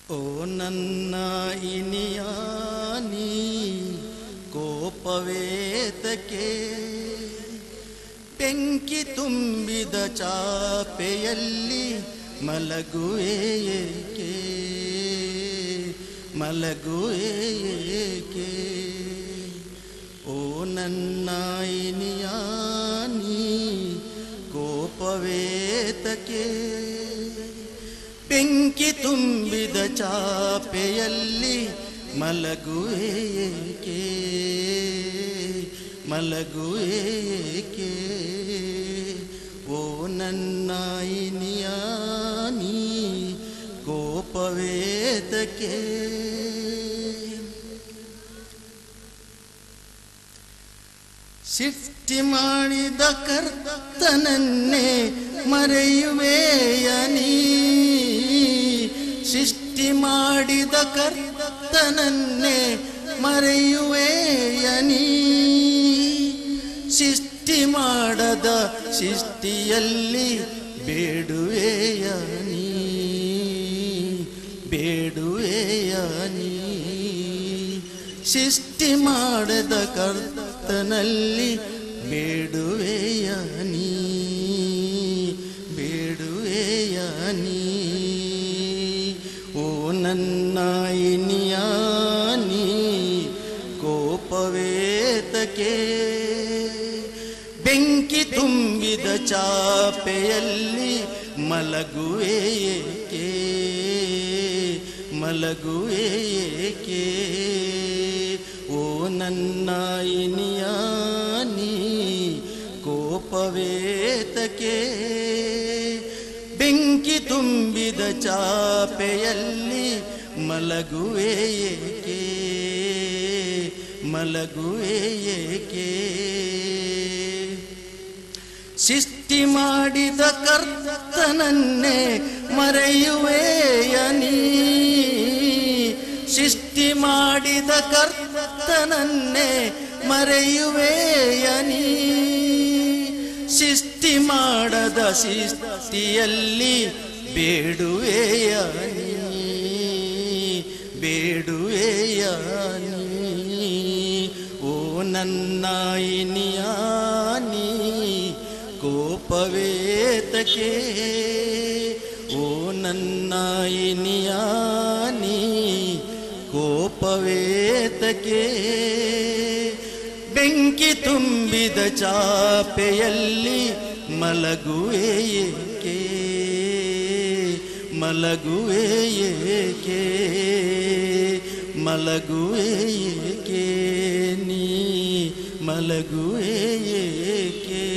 ಓ ನನ್ನ ಇನಿಯಾನಿ ಕೋಪವೇತಕ್ಕೆ ಬೆಂಕಿ ತುಂಬಿದ ಚಾಪೆಯಲ್ಲಿ ಮಲಗುವೆ ಏಕೆ ಮಲಗುವೆ ಏಕೆ ಓ ನನ್ನ ಇನಿಯಾನಿ ಕೋಪವೇತಕ್ಕೆ ಬೆಂಕಿ ತುಂಬಿದ ಚಾಪೆಯಲ್ಲಿ ಮಲಗುವೆ ಏಕೆ ಮಲಗುವೆ ಏಕೆ ಓ ನನ್ನ ಇನಿಯಾನಿ ಕೋಪವೇತಕ್ಕೆ ಸೃಷ್ಟಿ ಮಾಡಿದ ಕರ್ತನನ್ನೇ ಮರೆಯುವೆಯನೀ ಸೃಷ್ಟಿ ಮಾಡಿದ ಕರ್ತನನ್ನೇ ಮರೆಯುವೆಯನೀ ಸೃಷ್ಟಿ ಮಾಡದ ಸೃಷ್ಟಿಯಲ್ಲಿ ಬೇಡುವೆಯನೀ ಬೇಡುವೆಯನೀ ಸೃಷ್ಟಿ ಮಾಡದ ಕರ್ತನಲ್ಲಿ ಬೇಡುವೆಯ ನೀ ಬೇಡುವೆಯ ನೀ ಓ ನನ್ನ ಇನಿಯಾನಿ ಕೋಪವೇತಕ್ಕೆ ಬೆಂಕಿ ತುಂಬಿದ ಚಾಪೆಯಲ್ಲಿ ಮಲಗುವೆ ಏಕೆ ಮಲಗುವೆ ಏಕೆ ಓ ನನ್ನ ಇನಿಯಾನಿ ಕೋಪವೇತಕ್ಕೆ ಬೆಂಕಿ ತುಂಬಿದ ಚಾಪೆಯಲ್ಲಿ ಮಲಗುವೆ ಏಕೆ ಮಲಗುವೆ ಏಕೆ ಸೃಷ್ಟಿ ಮಾಡಿದ ಕರ್ತನನ್ನೇ ಮರೆಯುವೆಯನೀ ಸೃಷ್ಟಿ ಮಾಡಿದ ಕರ್ತನನ್ನೇ ಮರೆಯುವೆಯನೀ ಸೃಷ್ಟಿ ಮಾಡದ ಸೃಷ್ಟಿಯಲ್ಲಿ ಬೇಡುವೆಯನೀ ಬೇಡುವೆಯನೀ ಓ ನನ್ನ ಇನಿಯಾನಿ ಕೋಪವೇತಕ್ಕೆ ಓ ನನ್ನ ಇನಿಯಾನಿ ಕೋಪವೇತಕ್ಕೆ ಬೆಂಕಿ ತುಂಬಿದ ಚಾಪೆಯಲ್ಲಿ ಮಲಗುವೆ ಏಕೆ ಮಲಗುವೆ ಏಕೆ ಮಲಗುವೆ ಏಕೆ ನೀ ಮಲಗುವೆ ಏಕೆ